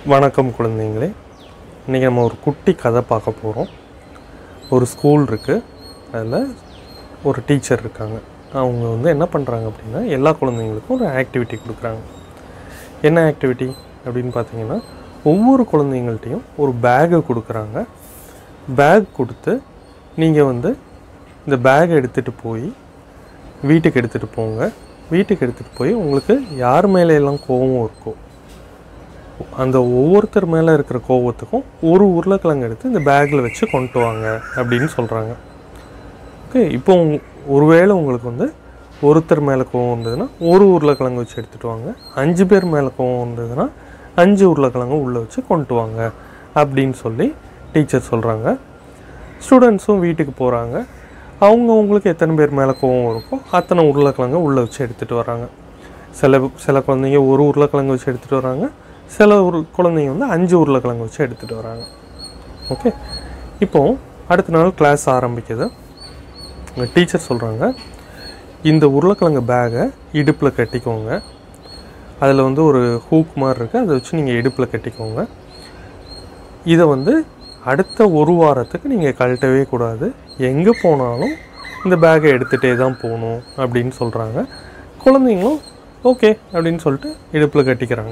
வணக்கம் குழந்தைங்களே இன்றைக்கி நம்ம ஒரு குட்டி கதை பார்க்க போகிறோம் ஒரு ஸ்கூல் இருக்குது அதில் ஒரு டீச்சர் இருக்காங்க அவங்க வந்து என்ன பண்ணுறாங்க அப்படின்னா எல்லா குழந்தைங்களுக்கும் ஒரு ஆக்டிவிட்டி கொடுக்குறாங்க என்ன ஆக்டிவிட்டி அப்படின்னு பார்த்தீங்கன்னா ஒவ்வொரு குழந்தைங்கள்ட்டையும் ஒரு பேகு கொடுக்குறாங்க பேக் கொடுத்து நீங்கள் வந்து இந்த பேக் எடுத்துகிட்டு போய் வீட்டுக்கு எடுத்துகிட்டு போங்க வீட்டுக்கு எடுத்துகிட்டு போய் உங்களுக்கு யார் மேலே எல்லாம் கோவம் இருக்கோ அந்த ஒவ்வொருத்தர் மேலே இருக்கிற கோவத்துக்கும் ஒரு உருளைக்கிழங்கு எடுத்து இந்த பேக்கில் வச்சு கொண்டு வாங்க அப்படின்னு சொல்கிறாங்க ஓகே இப்போ உங்க- ஒருவேளை உங்களுக்கு வந்து ஒருத்தர் மேலே கோவம் வந்ததுன்னா ஒரு உருளைக்கிழங்கு வச்சு எடுத்துகிட்டு வாங்க அஞ்சு பேர் மேலே கோவம் வந்ததுன்னா அஞ்சு உருளைக்கிழங்கு உள்ளே வச்சு கொண்டு வாங்க அப்படின்னு சொல்லி டீச்சர் சொல்கிறாங்க ஸ்டூடெண்ட்ஸும் வீட்டுக்கு போகிறாங்க அவங்க அவங்களுக்கு எத்தனை பேர் மேலே கோவம் இருக்கோ அத்தனை உருளைக்கிழங்கு உள்ளே வச்சு எடுத்துகிட்டு வராங்க சில சில குழந்தைங்க ஒரு உருளைக்கிழங்கு வச்சு எடுத்துகிட்டு வராங்க சில ஒரு குழந்தைங்க வந்து அஞ்சு உருளைக்கிழங்கு வச்சு எடுத்துகிட்டு வராங்க ஓகே இப்போ அடுத்த நாள் கிளாஸ் ஆரம்பிக்குது உங்கள் டீச்சர் சொல்கிறாங்க இந்த உருளைக்கிழங்கு பேகை இடுப்பில் கட்டிக்கோங்க அதில் வந்து ஒரு ஹூக் மாதிரி இருக்குது அதை வச்சு நீங்கள் இடுப்பில் கட்டிக்கோங்க இதை வந்து அடுத்த ஒரு வாரத்துக்கு நீங்கள் கழட்டவே கூடாது எங்கே போனாலும் இந்த பேக்கை எடுத்துகிட்டே தான் போகணும் அப்படின்னு சொல்கிறாங்க குழந்தைங்களும் ஓகே அப்படின்னு சொல்லிட்டு இடுப்பில் கட்டிக்கிறாங்க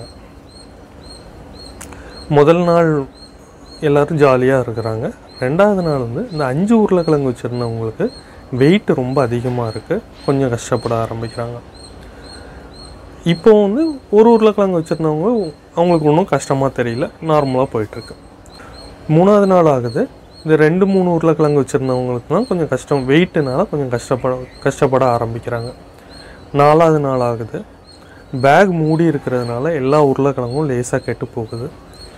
முதல் நாள் எல்லாரும் ஜாலியாக இருக்கிறாங்க ரெண்டாவது நாள் வந்து இந்த அஞ்சு உருளைக்கிழங்கு வச்சுருந்தவங்களுக்கு வெயிட் ரொம்ப அதிகமாக இருக்குது கொஞ்சம் கஷ்டப்பட ஆரம்பிக்கிறாங்க இப்போ வந்து ஒரு உருளைக்கிழங்கு வச்சுருந்தவங்க அவங்களுக்கு ஒன்றும் கஷ்டமாக தெரியல நார்மலாக போயிட்டுருக்கு மூணாவது நாள் ஆகுது இந்த ரெண்டு மூணு உருளைக்கிழங்கு வச்சுருந்தவங்களுக்குலாம் கொஞ்சம் கஷ்டம் வெயிட்டுனால கொஞ்சம் கஷ்டப்பட கஷ்டப்பட ஆரம்பிக்கிறாங்க நாலாவது நாள் ஆகுது பேக் மூடி இருக்கிறதுனால எல்லா உருளைக்கிழங்கும் லேசாக கெட்டு போகுது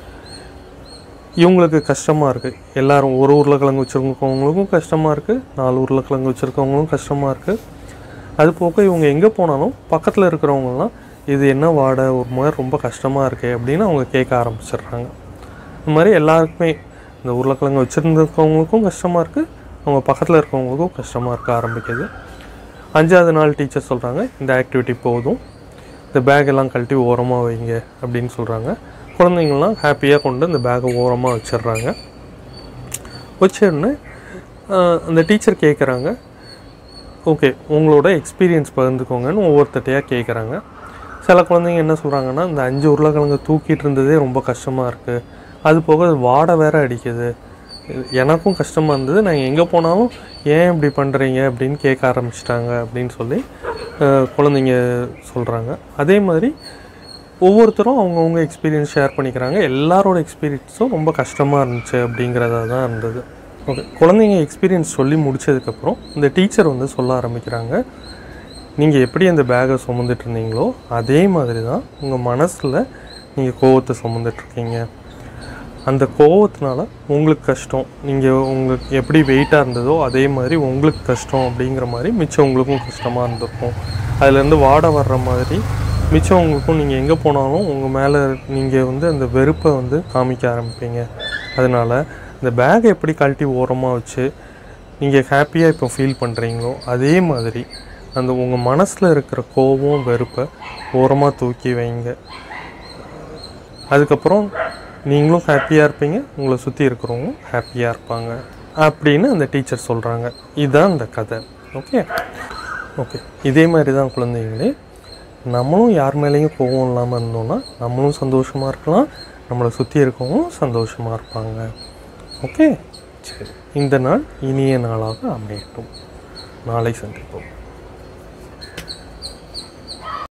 இவங்களுக்கு கஷ்டமாக இருக்குது எல்லாரும் ஒரு உருளைக்கிழங்கு வச்சுருக்கவங்களுக்கும் கஷ்டமாக இருக்குது நாலு உருளைக்கிழங்கு வச்சுருக்கவங்களும் கஷ்டமாக இருக்குது அது போக இவங்க எங்கே போனாலும் பக்கத்தில் இருக்கிறவங்கலாம் இது என்ன வாடை ஒரு மாதிரி ரொம்ப கஷ்டமாக இருக்கே அப்படின்னு அவங்க கேட்க ஆரம்பிச்சிடுறாங்க இந்த மாதிரி எல்லாருக்குமே இந்த உருளைக்கிழங்கு வச்சுருந்துருக்கவங்களுக்கும் கஷ்டமாக இருக்குது அவங்க பக்கத்தில் இருக்கவங்களுக்கும் கஷ்டமாக இருக்க ஆரம்பிக்குது அஞ்சாவது நாள் டீச்சர் சொல்கிறாங்க இந்த ஆக்டிவிட்டி போதும் இந்த பேக் எல்லாம் கழட்டி ஓரமாக வைங்க அப்படின்னு சொல்கிறாங்க குழந்தைங்கள்லாம் ஹாப்பியாக கொண்டு இந்த பேக்கை ஓரமாக வச்சிடுறாங்க வச்சிடனே அந்த டீச்சர் கேட்குறாங்க ஓகே உங்களோட எக்ஸ்பீரியன்ஸ் பகிர்ந்துக்கோங்கன்னு ஒவ்வொருத்தட்டையாக கேட்குறாங்க சில குழந்தைங்க என்ன சொல்கிறாங்கன்னா இந்த அஞ்சு உருளைக்கிழங்கு தூக்கிட்டு இருந்ததே ரொம்ப கஷ்டமாக இருக்குது அது போக அது வாடை வேற அடிக்குது இது எனக்கும் கஷ்டமாக இருந்தது நான் எங்கே போனாலும் ஏன் இப்படி பண்ணுறீங்க அப்படின்னு கேட்க ஆரம்பிச்சிட்டாங்க அப்படின்னு சொல்லி அஹ், குழந்தைங்க சொல்கிறாங்க அதே மாதிரி ஒவ்வொருத்தரும் அவங்கவுங்க எக்ஸ்பீரியன்ஸ் ஷேர் பண்ணிக்கிறாங்க எல்லாரோட எக்ஸ்பீரியன்ஸும் ரொம்ப கஷ்டமாக இருந்துச்சு அப்படிங்கிறதா தான் இருந்தது ஓகே குழந்தைங்க எக்ஸ்பீரியன்ஸ் சொல்லி முடிச்சதுக்கப்புறம் இந்த டீச்சர் வந்து சொல்ல ஆரம்பிக்கிறாங்க நீங்கள் எப்படி அந்த பேக்கை சுமந்துட்டு இருந்தீங்களோ அதே மாதிரி தான் உங்கள் மனசில் நீங்கள் கோவத்தை சுமந்துட்ருக்கீங்க அந்த கோவத்தினால உங்களுக்கு கஷ்டம் நீங்கள் உங்களுக்கு எப்படி வெயிட்டாக இருந்ததோ அதே மாதிரி உங்களுக்கு கஷ்டம் அப்படிங்கிற மாதிரி மிச்சம் உங்களுக்கும் கஷ்டமாக இருந்திருக்கும் அதுலேருந்து வாடை வர்ற மாதிரி மிச்சம் உங்களுக்கும் நீங்கள் எங்கே போனாலும் உங்கள் மேலே நீங்கள் வந்து அந்த வெறுப்பை வந்து காமிக்க ஆரம்பிப்பீங்க அதனால் இந்த பேக்கை எப்படி கழட்டி ஓரமாக வச்சு நீங்கள் ஹாப்பியாக இப்போ ஃபீல் பண்ணுறீங்களோ அதே மாதிரி அந்த உங்கள் மனசில் இருக்கிற கோபம் வெறுப்பை ஓரமாக தூக்கி வைங்க அதுக்கப்புறம் நீங்களும் ஹாப்பியாக இருப்பீங்க உங்களை சுற்றி இருக்கிறவங்களும் ஹாப்பியாக இருப்பாங்க அப்படின்னு அந்த டீச்சர் சொல்கிறாங்க இதுதான் இந்த கதை ஓகே ஓகே இதே மாதிரி தான் குழந்தைங்களே நம்மளும் யார் மேலேயும் கோவம் இல்லாமல் இருந்தோம்னா நம்மளும் சந்தோஷமாக இருக்கலாம் நம்மளை சுற்றி இருக்கவங்களும் சந்தோஷமாக இருப்பாங்க ஓகே சரி இந்த நாள் இனிய நாளாக அமையட்டும் நாளை சந்திப்போம்